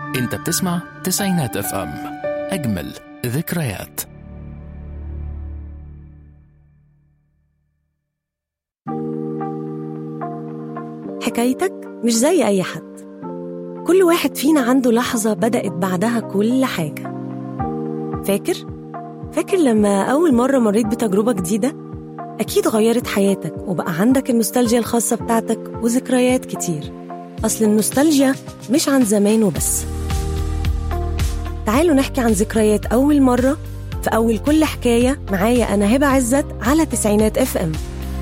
انت بتسمع تسعينات اف ام اجمل ذكريات حكايتك مش زي أي حد كل واحد فينا عنده لحظة بدأت بعدها كل حاجة فاكر؟ فاكر لما أول مرة مريت بتجربة جديدة؟ أكيد غيرت حياتك وبقى عندك النوستالجيا الخاصة بتاعتك وذكريات كتير أصل النوستالجيا مش عن زمان وبس تعالوا نحكي عن ذكريات أول مرة في أول كل حكاية معايا أنا هبة عزت على تسعينات اف ام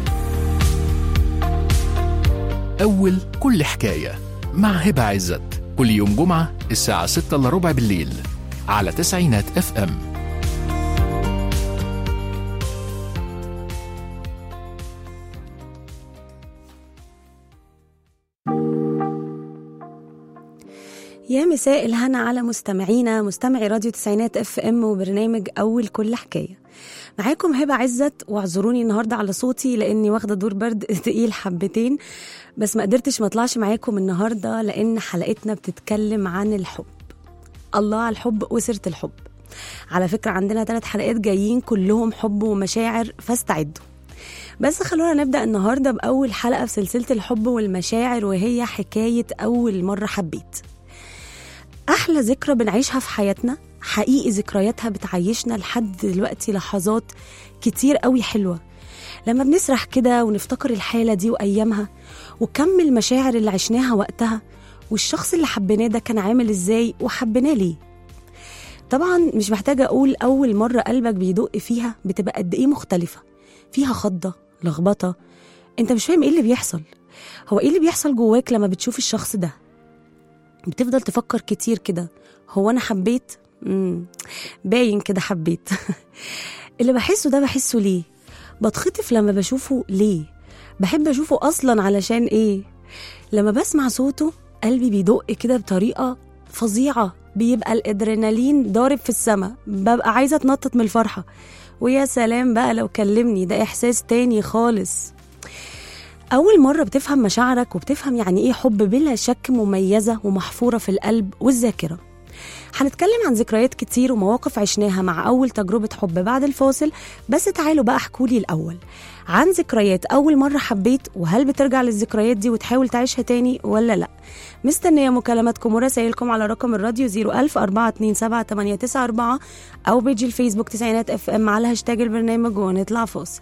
أول كل حكاية مع هبة عزت كل يوم جمعة الساعة 6 إلا ربع بالليل على تسعينات اف ام يا مساء الهنا على مستمعينا مستمعي راديو تسعينات اف ام وبرنامج اول كل حكايه معاكم هبه عزت واعذروني النهارده على صوتي لاني واخده دور برد تقيل حبتين بس ما قدرتش ما اطلعش معاكم النهارده لان حلقتنا بتتكلم عن الحب الله على الحب وسيره الحب على فكره عندنا ثلاث حلقات جايين كلهم حب ومشاعر فاستعدوا بس خلونا نبدا النهارده باول حلقه في سلسله الحب والمشاعر وهي حكايه اول مره حبيت احلى ذكرى بنعيشها في حياتنا حقيقي ذكرياتها بتعيشنا لحد دلوقتي لحظات كتير قوي حلوه لما بنسرح كده ونفتكر الحاله دي وايامها وكم المشاعر اللي عشناها وقتها والشخص اللي حبيناه ده كان عامل ازاي وحبيناه ليه طبعا مش محتاجه اقول اول مره قلبك بيدق فيها بتبقى قد ايه مختلفه فيها خضه لخبطه انت مش فاهم ايه اللي بيحصل هو ايه اللي بيحصل جواك لما بتشوف الشخص ده بتفضل تفكر كتير كده هو انا حبيت مم. باين كده حبيت اللي بحسه ده بحسه ليه بتخطف لما بشوفه ليه بحب اشوفه اصلا علشان ايه لما بسمع صوته قلبي بيدق كده بطريقه فظيعه بيبقى الادرينالين ضارب في السما ببقى عايزه اتنطط من الفرحه ويا سلام بقى لو كلمني ده احساس تاني خالص أول مرة بتفهم مشاعرك وبتفهم يعني إيه حب بلا شك مميزة ومحفورة في القلب والذاكرة هنتكلم عن ذكريات كتير ومواقف عشناها مع أول تجربة حب بعد الفاصل بس تعالوا بقى احكولي الأول عن ذكريات أول مرة حبيت وهل بترجع للذكريات دي وتحاول تعيشها تاني ولا لأ مستنية مكالماتكم ورسائلكم على رقم الراديو 01000 427 أو بيجي الفيسبوك تسعينات اف ام على هاشتاج البرنامج ونطلع فاصل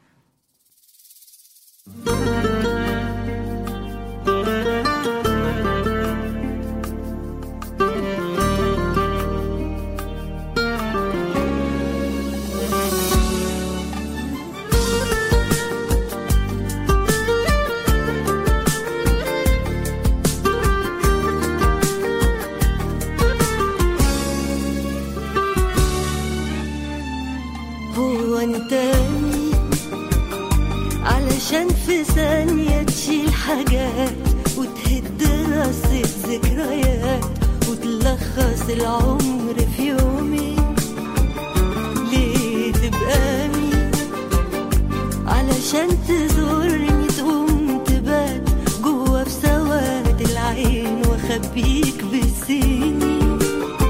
هو انت مين علشان في ثانية تشيل حاجات وتهد رصة ذكريات وتلخص العمر في يومين ليه تبقى مين علشان تزورني تقوم تبات جوا في سواد العين واخبيك بالسنين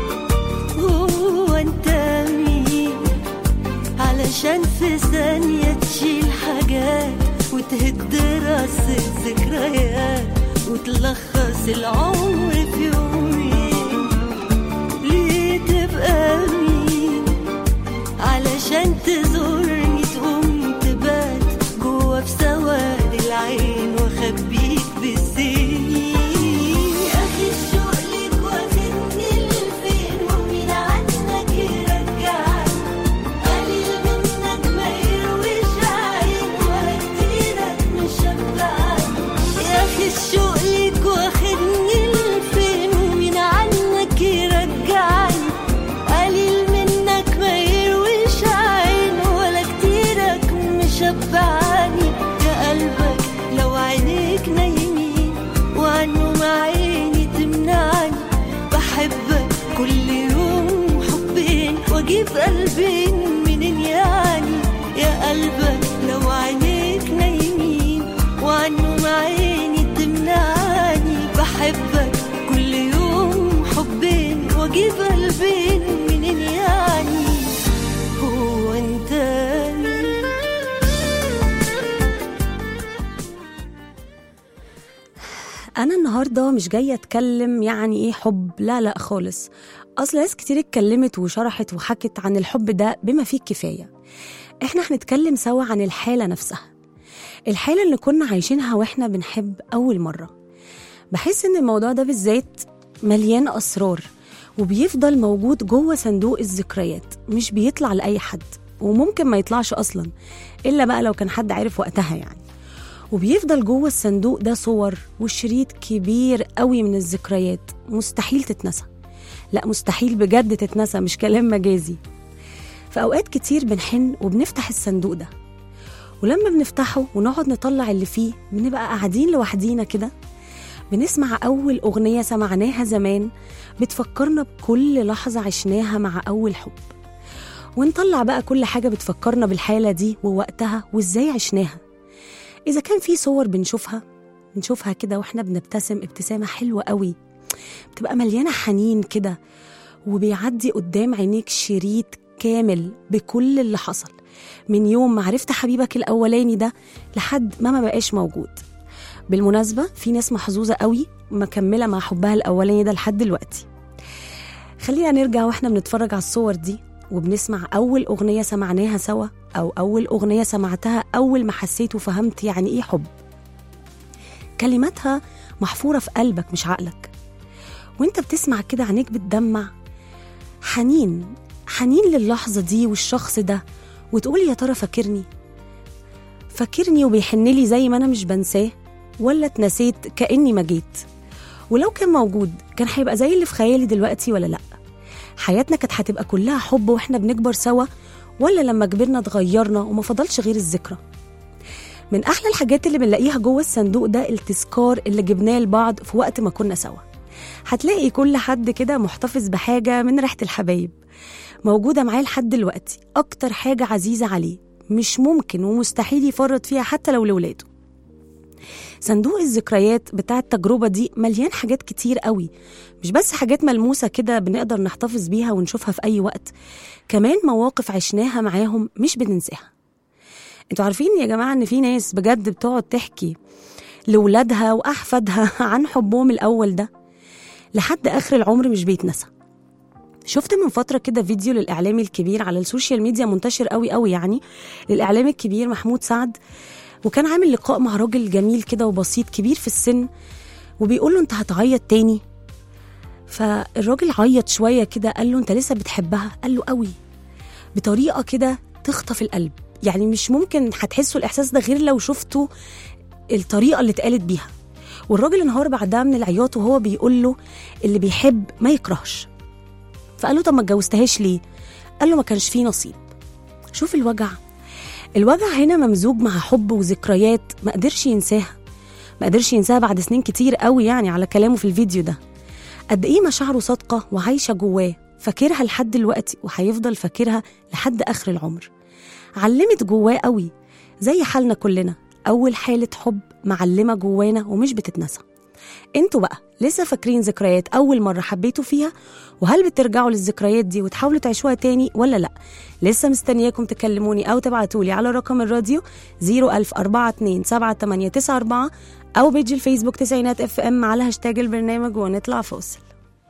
هو انت مين علشان في ثانية تشيل حاجات وتهد رصة ذكريات وتلخص العمر في يومين ليه تبقى مين علشان تزورني تقوم تبات جوا في سواد العين واخبيك بالسنين اخي الشوق ليك واخدني لفين ومين عنك يرجعني قليل منك ما يرويش عين ولا كتيرك مش شبعني يا اخي الشوق ليك واخدني لفين ومين عنك يرجعني قليل منك ما يرويش عين ولا كتيرك مشبعني يا قلبك لو عينيك نايمين وعنهم عيني تمنعني بحبك كل يوم حبين واجيب قلبين منين يعني يا قلبك لو عينيك نايمين وعنهم عيني تمنعني بحبك كل يوم حبين أنا النهاردة مش جاية أتكلم يعني إيه حب لا لا خالص أصل ناس كتير اتكلمت وشرحت وحكت عن الحب ده بما فيه الكفاية إحنا هنتكلم سوا عن الحالة نفسها الحالة اللي كنا عايشينها وإحنا بنحب أول مرة بحس إن الموضوع ده بالذات مليان أسرار وبيفضل موجود جوه صندوق الذكريات مش بيطلع لأي حد وممكن ما يطلعش أصلا إلا بقى لو كان حد عارف وقتها يعني وبيفضل جوه الصندوق ده صور وشريط كبير قوي من الذكريات مستحيل تتنسى لا مستحيل بجد تتنسى مش كلام مجازي في أوقات كتير بنحن وبنفتح الصندوق ده ولما بنفتحه ونقعد نطلع اللي فيه بنبقى قاعدين لوحدينا كده بنسمع أول أغنية سمعناها زمان بتفكرنا بكل لحظة عشناها مع أول حب ونطلع بقى كل حاجة بتفكرنا بالحالة دي ووقتها وإزاي عشناها إذا كان في صور بنشوفها بنشوفها كده وإحنا بنبتسم ابتسامة حلوة قوي بتبقى مليانة حنين كده وبيعدي قدام عينيك شريط كامل بكل اللي حصل من يوم ما عرفت حبيبك الأولاني ده لحد ما ما بقاش موجود بالمناسبة في ناس محظوظة قوي مكملة مع حبها الأولاني ده لحد دلوقتي خلينا نرجع واحنا بنتفرج على الصور دي وبنسمع أول أغنية سمعناها سوا أو أول أغنية سمعتها أول ما حسيت وفهمت يعني إيه حب كلماتها محفورة في قلبك مش عقلك وانت بتسمع كده عينيك بتدمع حنين حنين للحظة دي والشخص ده وتقول يا ترى فاكرني فاكرني وبيحن لي زي ما أنا مش بنساه ولا اتنسيت كأني ما جيت ولو كان موجود كان هيبقى زي اللي في خيالي دلوقتي ولا لأ حياتنا كانت هتبقى كلها حب واحنا بنكبر سوا ولا لما كبرنا اتغيرنا وما فضلش غير الذكرى من احلى الحاجات اللي بنلاقيها جوه الصندوق ده التذكار اللي جبناه لبعض في وقت ما كنا سوا هتلاقي كل حد كده محتفظ بحاجه من ريحه الحبايب موجوده معاه لحد دلوقتي اكتر حاجه عزيزه عليه مش ممكن ومستحيل يفرط فيها حتى لو لولاده صندوق الذكريات بتاع التجربة دي مليان حاجات كتير قوي مش بس حاجات ملموسة كده بنقدر نحتفظ بيها ونشوفها في أي وقت كمان مواقف عشناها معاهم مش بننساها انتوا عارفين يا جماعة ان في ناس بجد بتقعد تحكي لولادها وأحفادها عن حبهم الأول ده لحد آخر العمر مش بيتنسى شفت من فترة كده فيديو للإعلامي الكبير على السوشيال ميديا منتشر قوي قوي يعني للإعلامي الكبير محمود سعد وكان عامل لقاء مع راجل جميل كده وبسيط كبير في السن وبيقول له انت هتعيط تاني فالراجل عيط شويه كده قال له انت لسه بتحبها قال له قوي بطريقه كده تخطف القلب يعني مش ممكن هتحسوا الاحساس ده غير لو شفتوا الطريقه اللي اتقالت بيها والراجل انهار بعدها من العياط وهو بيقول له اللي بيحب ما يكرهش فقال له طب ما اتجوزتهاش ليه قال له ما كانش فيه نصيب شوف الوجع الوجع هنا ممزوج مع حب وذكريات ما قدرش ينساها ما قدرش ينساها بعد سنين كتير قوي يعني على كلامه في الفيديو ده قد ايه مشاعره صادقه وعايشه جواه فاكرها لحد دلوقتي وهيفضل فاكرها لحد اخر العمر علمت جواه قوي زي حالنا كلنا اول حاله حب معلمه جوانا ومش بتتنسى انتوا بقى لسه فاكرين ذكريات اول مره حبيتوا فيها وهل بترجعوا للذكريات دي وتحاولوا تعيشوها تاني ولا لا لسه مستنياكم تكلموني او تبعتولي على رقم الراديو 010427894 او بيج الفيسبوك تسعينات اف ام على هاشتاج البرنامج ونطلع فاصل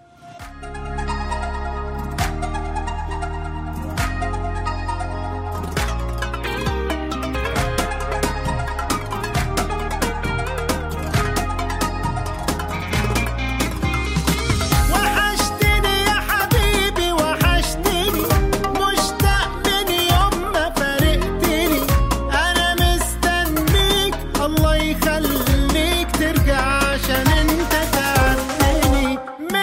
وحشتني يا حبيبي وحشتني مشتاق من يوم ما فارقتني انا مستنيك الله يخليك ترجع عشان انت تعبتني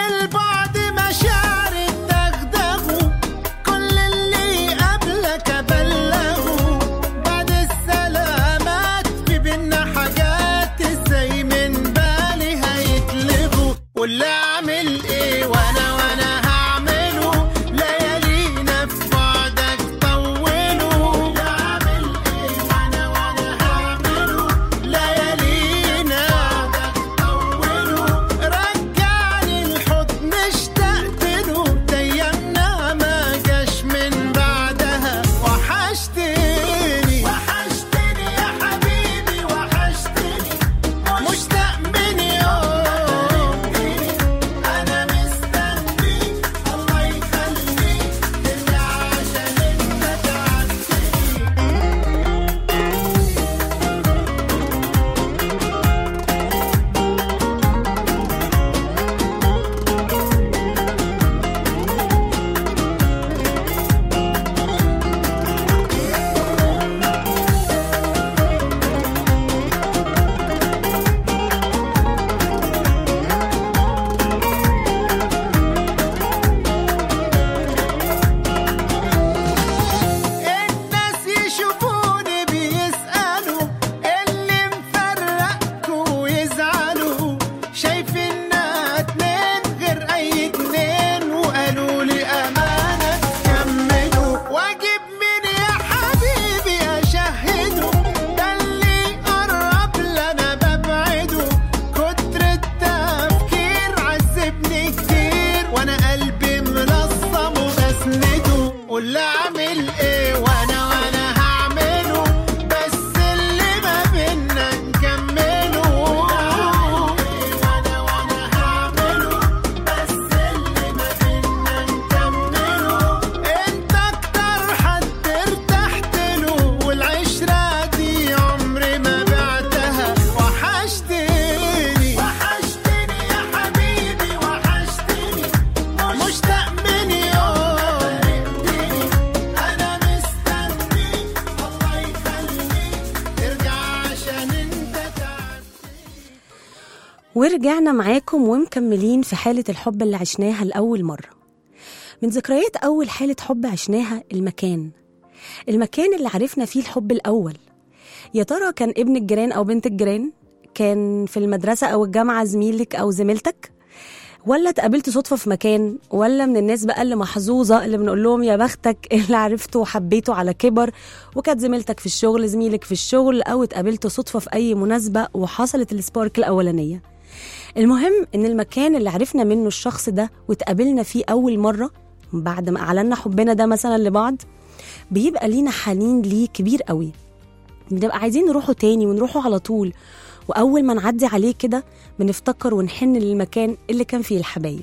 ورجعنا معاكم ومكملين في حالة الحب اللي عشناها لأول مرة من ذكريات أول حالة حب عشناها المكان المكان اللي عرفنا فيه الحب الأول يا ترى كان ابن الجيران أو بنت الجيران كان في المدرسة أو الجامعة زميلك أو زميلتك ولا اتقابلت صدفة في مكان ولا من الناس بقى اللي محظوظة اللي بنقول لهم يا بختك اللي عرفته وحبيته على كبر وكانت زميلتك في الشغل زميلك في الشغل أو اتقابلت صدفة في أي مناسبة وحصلت السبارك الأولانية المهم ان المكان اللي عرفنا منه الشخص ده واتقابلنا فيه اول مره بعد ما اعلنا حبنا ده مثلا لبعض بيبقى لينا حنين ليه كبير قوي بنبقى عايزين نروحه تاني ونروحه على طول واول ما نعدي عليه كده بنفتكر ونحن للمكان اللي كان فيه الحبايب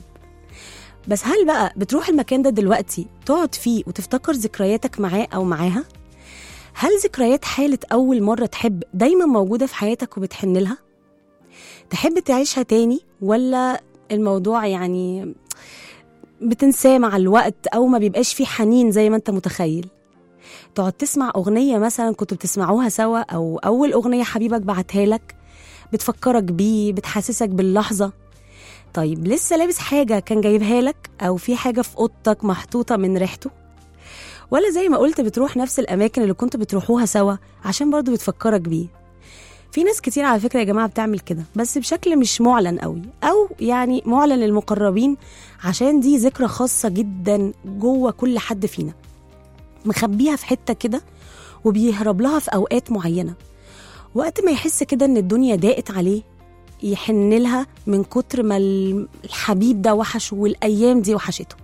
بس هل بقى بتروح المكان ده دلوقتي تقعد فيه وتفتكر ذكرياتك معاه او معاها هل ذكريات حالة أول مرة تحب دايما موجودة في حياتك وبتحن لها؟ تحب تعيشها تاني ولا الموضوع يعني بتنساه مع الوقت او ما بيبقاش فيه حنين زي ما انت متخيل تقعد تسمع اغنيه مثلا كنتوا بتسمعوها سوا او اول اغنيه حبيبك بعتها لك بتفكرك بيه بتحسسك باللحظه طيب لسه لابس حاجه كان جايبها لك او في حاجه في اوضتك محطوطه من ريحته ولا زي ما قلت بتروح نفس الاماكن اللي كنتوا بتروحوها سوا عشان برضو بتفكرك بيه في ناس كتير على فكرة يا جماعة بتعمل كده بس بشكل مش معلن قوي أو يعني معلن للمقربين عشان دي ذكرى خاصة جدا جوه كل حد فينا مخبيها في حتة كده وبيهرب لها في أوقات معينة وقت ما يحس كده إن الدنيا ضاقت عليه يحن لها من كتر ما الحبيب ده وحشه والأيام دي وحشته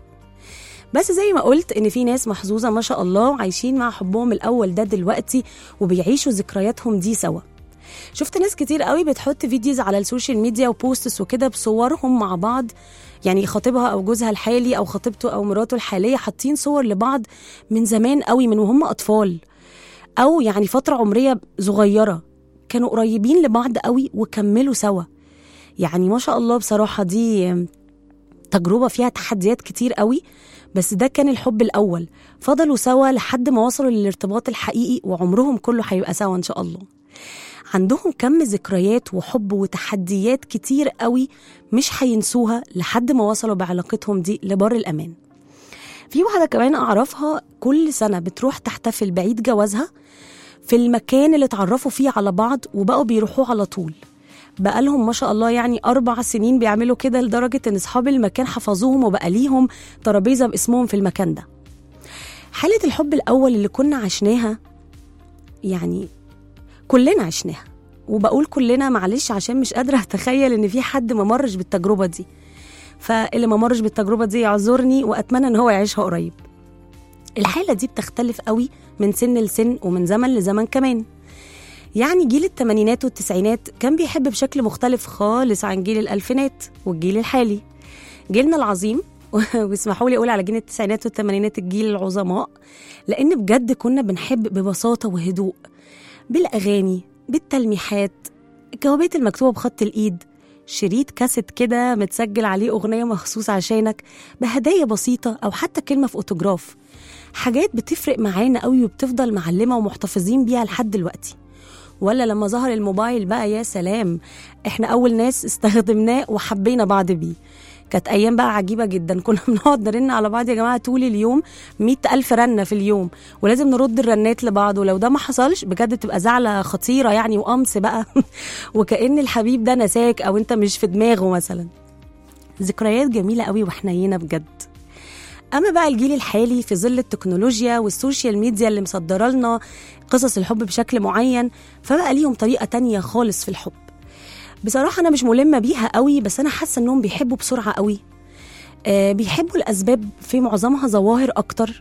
بس زي ما قلت ان في ناس محظوظه ما شاء الله وعايشين مع حبهم الاول ده دلوقتي وبيعيشوا ذكرياتهم دي سوا شفت ناس كتير قوي بتحط فيديوز على السوشيال ميديا وبوستس وكده بصورهم مع بعض يعني خطيبها او جوزها الحالي او خطيبته او مراته الحاليه حاطين صور لبعض من زمان قوي من وهم اطفال او يعني فتره عمريه صغيره كانوا قريبين لبعض قوي وكملوا سوا يعني ما شاء الله بصراحه دي تجربه فيها تحديات كتير قوي بس ده كان الحب الاول فضلوا سوا لحد ما وصلوا للارتباط الحقيقي وعمرهم كله هيبقى سوا ان شاء الله عندهم كم ذكريات وحب وتحديات كتير قوي مش هينسوها لحد ما وصلوا بعلاقتهم دي لبر الأمان في واحدة كمان أعرفها كل سنة بتروح تحتفل بعيد جوازها في المكان اللي اتعرفوا فيه على بعض وبقوا بيروحوه على طول بقالهم ما شاء الله يعني أربع سنين بيعملوا كده لدرجة إن أصحاب المكان حفظوهم وبقى ليهم ترابيزة باسمهم في المكان ده حالة الحب الأول اللي كنا عشناها يعني كلنا عشناها وبقول كلنا معلش عشان مش قادرة أتخيل إن في حد ما مرش بالتجربة دي فاللي ما مرش بالتجربة دي يعذرني وأتمنى إن هو يعيشها قريب الحالة دي بتختلف قوي من سن لسن ومن زمن لزمن كمان يعني جيل الثمانينات والتسعينات كان بيحب بشكل مختلف خالص عن جيل الألفينات والجيل الحالي جيلنا العظيم واسمحوا لي اقول على جيل التسعينات والثمانينات الجيل العظماء لان بجد كنا بنحب ببساطه وهدوء بالاغاني بالتلميحات الجوابات المكتوبه بخط الايد شريط كاسيت كده متسجل عليه اغنيه مخصوص عشانك بهدايا بسيطه او حتى كلمه في اوتوجراف حاجات بتفرق معانا قوي وبتفضل معلمه ومحتفظين بيها لحد دلوقتي ولا لما ظهر الموبايل بقى يا سلام احنا اول ناس استخدمناه وحبينا بعض بيه كانت ايام بقى عجيبه جدا كنا بنقعد نرن على بعض يا جماعه طول اليوم مئة ألف رنه في اليوم ولازم نرد الرنات لبعض ولو ده ما حصلش بجد بتبقى زعله خطيره يعني وقمص بقى وكأن الحبيب ده نساك او انت مش في دماغه مثلا ذكريات جميله قوي وحنينه بجد اما بقى الجيل الحالي في ظل التكنولوجيا والسوشيال ميديا اللي مصدره لنا قصص الحب بشكل معين فبقى ليهم طريقه تانية خالص في الحب بصراحة أنا مش ملمة بيها قوي بس أنا حاسة إنهم بيحبوا بسرعة قوي آه بيحبوا الأسباب في معظمها ظواهر أكتر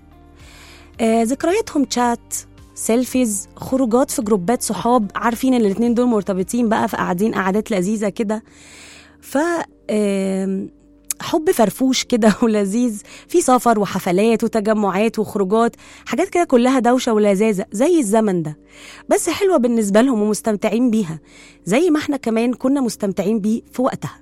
آه ذكرياتهم تشات سيلفيز خروجات في جروبات صحاب عارفين ان الاتنين دول مرتبطين بقى فقاعدين قعدات لذيذة كده ف آه حب فرفوش كده ولذيذ في سفر وحفلات وتجمعات وخروجات حاجات كده كلها دوشة ولذاذة زي الزمن ده بس حلوة بالنسبة لهم ومستمتعين بيها زي ما احنا كمان كنا مستمتعين بيه في وقتها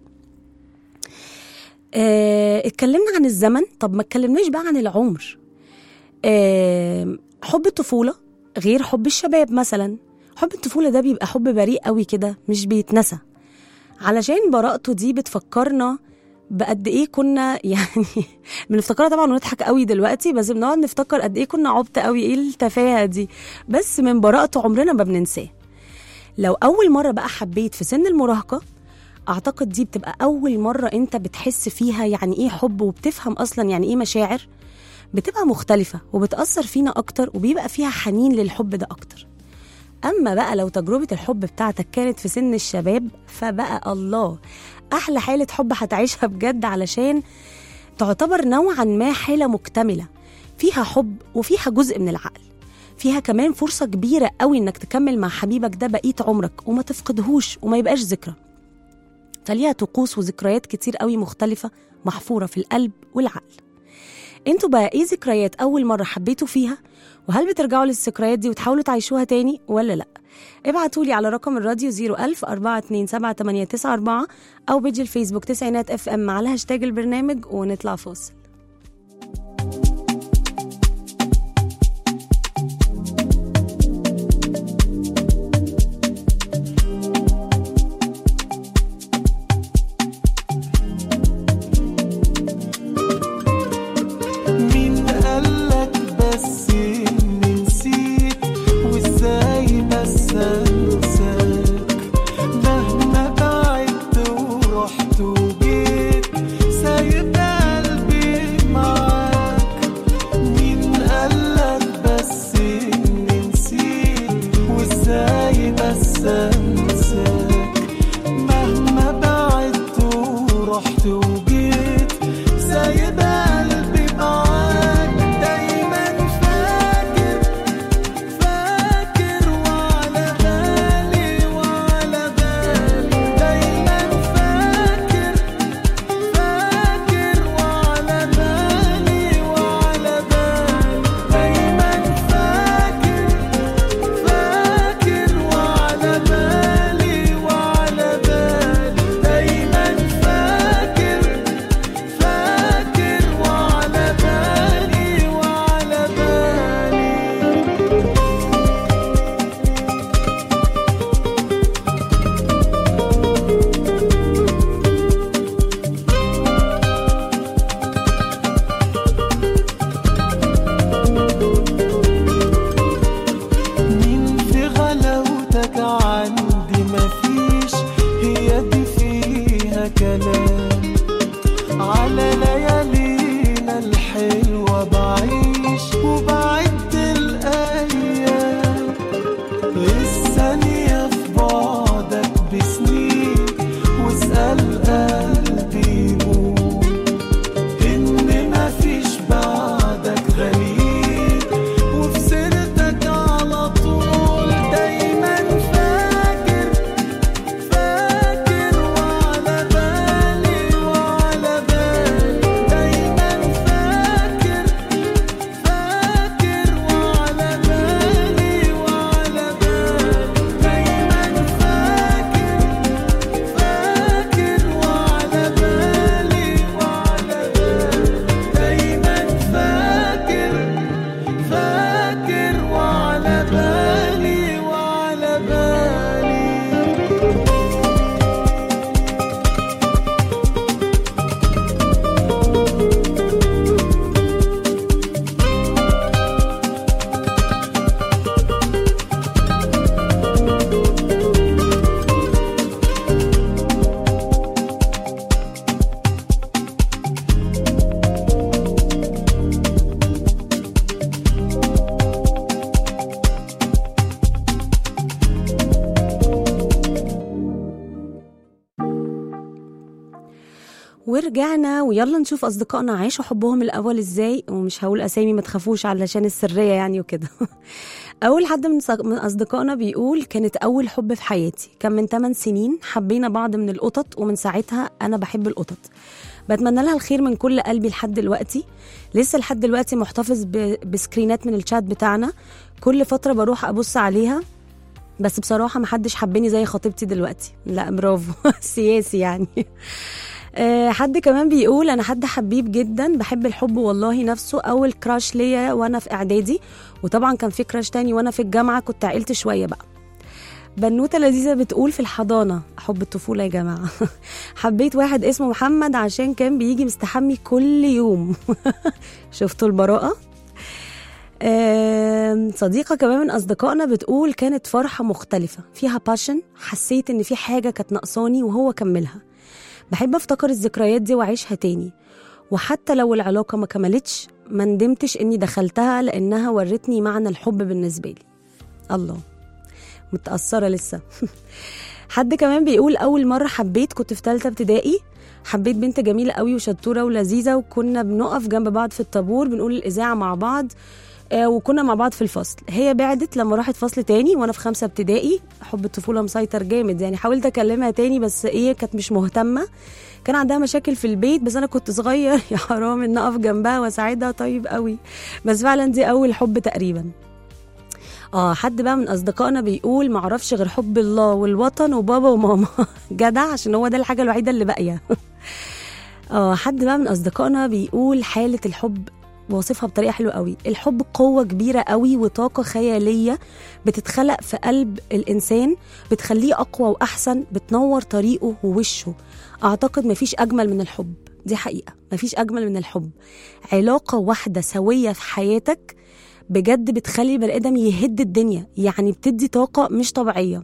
اه اتكلمنا عن الزمن طب ما اتكلمناش بقى عن العمر اه حب الطفولة غير حب الشباب مثلا حب الطفولة ده بيبقى حب بريء قوي كده مش بيتنسى علشان براءته دي بتفكرنا بقد ايه كنا يعني بنفتكرها طبعا ونضحك قوي دلوقتي بس بنقعد نفتكر قد ايه كنا عبط قوي ايه التفاهه دي بس من براءته عمرنا ما بننساه لو اول مره بقى حبيت في سن المراهقه اعتقد دي بتبقى اول مره انت بتحس فيها يعني ايه حب وبتفهم اصلا يعني ايه مشاعر بتبقى مختلفه وبتاثر فينا اكتر وبيبقى فيها حنين للحب ده اكتر اما بقى لو تجربه الحب بتاعتك كانت في سن الشباب فبقى الله احلى حاله حب هتعيشها بجد علشان تعتبر نوعا ما حاله مكتمله فيها حب وفيها جزء من العقل فيها كمان فرصه كبيره قوي انك تكمل مع حبيبك ده بقيه عمرك وما تفقدهوش وما يبقاش ذكرى فليها طقوس وذكريات كتير قوي مختلفه محفوره في القلب والعقل انتوا بقى ايه ذكريات اول مره حبيتوا فيها وهل بترجعوا للذكريات دي وتحاولوا تعيشوها تاني ولا لا ابعتوا لي على رقم الراديو 01000 427 او بيج الفيسبوك تسعينات اف ام على هاشتاج البرنامج ونطلع فاصل مين قالك بس اني نسيت وازاي بس انساك مهما بعدت ورحت وجيت سايب قلبي معاك مين قالك بس اني نسيت وازاي بس انساك مهما بعدت ورحت وجيت سايب قلبي معاك دايما فاكر فاكر وعلى بالي وعلى بالي دايما فاكر فاكر وعلى بالي وعلى بالي دايما فاكر فاكر وعلى بالي وعلى بالي دايما فاكر فاكر وعلى بالي وعلى بالي مين في غلاوتك عندي مفيش هي دي فيها كلام على ليالينا الحلوة بعيش وبعد الأيام الثانية في بعدك بسنين واسأل قلبي يقول إن مفيش بعدك غريب وفي سيرتك على طول دايما فاكر فاكر وعلى بالي وعلى بالي دايما فاكر فاكر وعلى بالي وعلى بالي دايما فاكر فاكر وعلى بالي وعلى بالي دايما فاكر فاكر وعلى بالي وعلى بالي ورجعنا ويلا نشوف اصدقائنا عاشوا حبهم الاول ازاي ومش هقول اسامي ما تخافوش علشان السريه يعني وكده اول حد من ص- من اصدقائنا بيقول كانت اول حب في حياتي كان من 8 سنين حبينا بعض من القطط ومن ساعتها انا بحب القطط بتمنى لها الخير من كل قلبي لحد دلوقتي لسه لحد دلوقتي محتفظ ب- بسكرينات من الشات بتاعنا كل فتره بروح ابص عليها بس بصراحه محدش حبني زي خطيبتي دلوقتي لا برافو سياسي يعني آه، حد كمان بيقول انا حد حبيب جدا بحب الحب والله نفسه اول كراش ليا وانا في اعدادي وطبعا كان في كراش تاني وانا في الجامعه كنت عقلت شويه بقى بنوتة لذيذة بتقول في الحضانة حب الطفولة يا جماعة حبيت واحد اسمه محمد عشان كان بيجي مستحمي كل يوم شفتوا البراءة آم، صديقة كمان من أصدقائنا بتقول كانت فرحة مختلفة فيها باشن حسيت إن في حاجة كانت ناقصاني وهو كملها بحب أفتكر الذكريات دي وأعيشها تاني وحتى لو العلاقة ما كملتش ما ندمتش إني دخلتها لأنها ورتني معنى الحب بالنسبة لي الله متأثرة لسه حد كمان بيقول أول مرة حبيت كنت في تالتة ابتدائي حبيت بنت جميلة قوي وشطورة ولذيذة وكنا بنقف جنب بعض في الطابور بنقول الإذاعة مع بعض آه، وكنا مع بعض في الفصل هي بعدت لما راحت فصل تاني وانا في خمسة ابتدائي حب الطفولة مسيطر جامد يعني حاولت اكلمها تاني بس ايه كانت مش مهتمة كان عندها مشاكل في البيت بس انا كنت صغير يا حرام ان اقف جنبها واساعدها طيب قوي بس فعلا دي اول حب تقريبا اه حد بقى من اصدقائنا بيقول معرفش غير حب الله والوطن وبابا وماما جدع عشان هو ده الحاجه الوحيده اللي باقيه اه حد بقى من اصدقائنا بيقول حاله الحب واصفها بطريقه حلوه قوي الحب قوه كبيره قوي وطاقه خياليه بتتخلق في قلب الانسان بتخليه اقوى واحسن بتنور طريقه ووشه اعتقد مفيش اجمل من الحب دي حقيقه مفيش اجمل من الحب علاقه واحده سويه في حياتك بجد بتخلي البني ادم يهد الدنيا يعني بتدي طاقه مش طبيعيه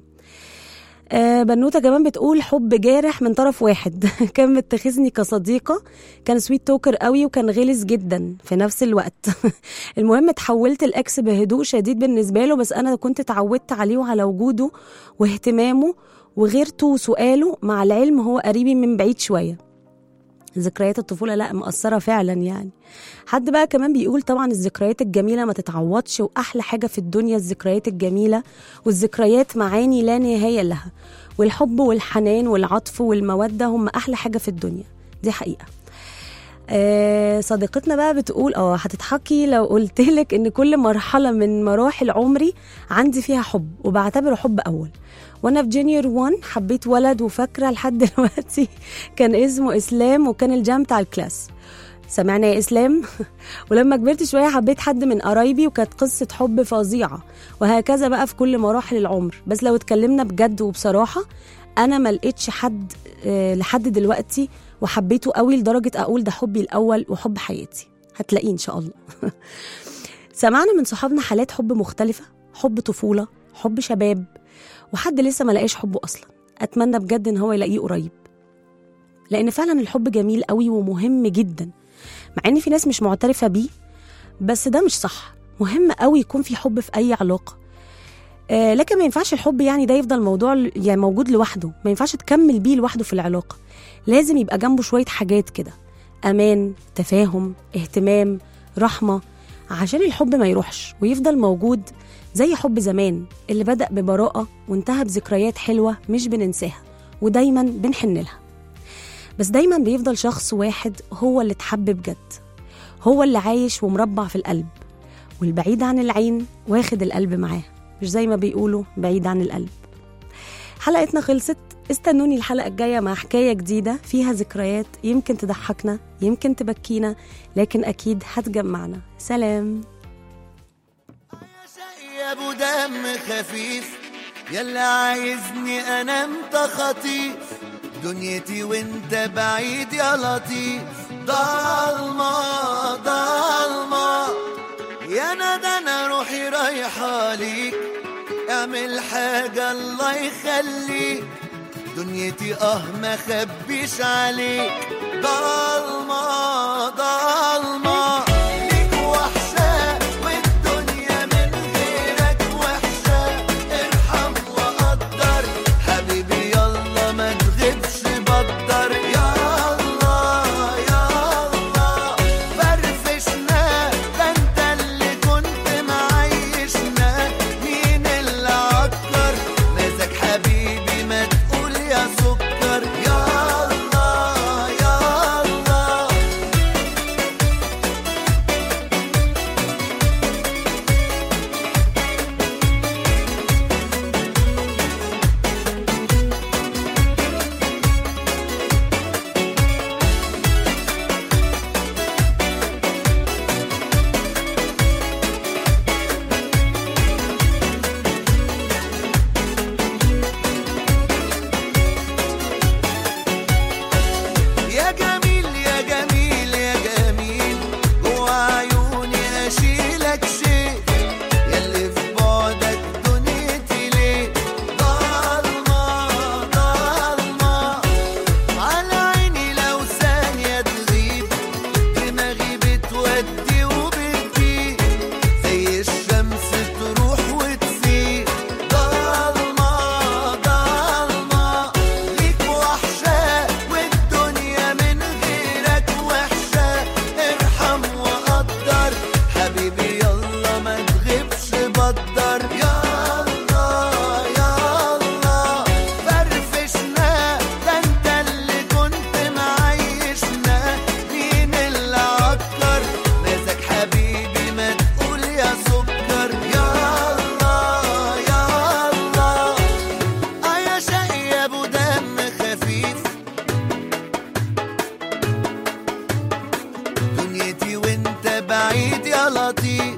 آه بنوته كمان بتقول حب جارح من طرف واحد كان متخذني كصديقه كان سويت توكر قوي وكان غلس جدا في نفس الوقت المهم اتحولت الاكس بهدوء شديد بالنسبه له بس انا كنت اتعودت عليه وعلى وجوده واهتمامه وغيرته وسؤاله مع العلم هو قريبي من بعيد شويه ذكريات الطفولة لا مأثرة فعلا يعني حد بقى كمان بيقول طبعا الذكريات الجميلة ما تتعوضش وأحلى حاجة في الدنيا الذكريات الجميلة والذكريات معاني لا نهاية لها والحب والحنان والعطف والمودة هم أحلى حاجة في الدنيا دي حقيقة آه صديقتنا بقى بتقول اه هتضحكي لو قلت لك ان كل مرحله من مراحل عمري عندي فيها حب وبعتبره حب اول وانا في جونيور 1 حبيت ولد وفاكره لحد دلوقتي كان اسمه اسلام وكان الجام بتاع الكلاس سمعنا يا اسلام ولما كبرت شويه حبيت حد من قرايبي وكانت قصه حب فظيعه وهكذا بقى في كل مراحل العمر بس لو اتكلمنا بجد وبصراحه انا ما لقيتش حد آه، لحد دلوقتي وحبيته قوي لدرجه اقول ده حبي الاول وحب حياتي هتلاقيه ان شاء الله سمعنا من صحابنا حالات حب مختلفه حب طفوله حب شباب وحد لسه ما لقاش حبه اصلا اتمنى بجد ان هو يلاقيه قريب لان فعلا الحب جميل قوي ومهم جدا مع ان في ناس مش معترفه بيه بس ده مش صح مهم قوي يكون في حب في اي علاقه آه لكن ما ينفعش الحب يعني ده يفضل موضوع ل- يعني موجود لوحده ما ينفعش تكمل بيه لوحده في العلاقه لازم يبقى جنبه شويه حاجات كده امان تفاهم اهتمام رحمه عشان الحب ما يروحش ويفضل موجود زي حب زمان اللي بدأ ببراءة وانتهى بذكريات حلوة مش بننساها ودايما بنحن لها بس دايما بيفضل شخص واحد هو اللي اتحب بجد هو اللي عايش ومربع في القلب والبعيد عن العين واخد القلب معاه مش زي ما بيقولوا بعيد عن القلب حلقتنا خلصت استنوني الحلقة الجاية مع حكاية جديدة فيها ذكريات يمكن تضحكنا يمكن تبكينا لكن أكيد هتجمعنا سلام يا ابو دم خفيف يلا عايزني انام خطيف دنيتي وانت بعيد يا لطيف ضلمة ضلمة يا ندى انا روحي رايحة ليك اعمل حاجة الله يخليك دنيتي اه ما خبيش عليك ضلمة ضلمة ليك وحشة والدنيا من غيرك وحشة ارحم وقدر حبيبي يلا ما تغيبش بدر يلا يلا فرفشنا ده انت اللي كنت معيشنا مين اللي عكر ماسك حبيبي ما تقول يا سكر يلا يلا خطير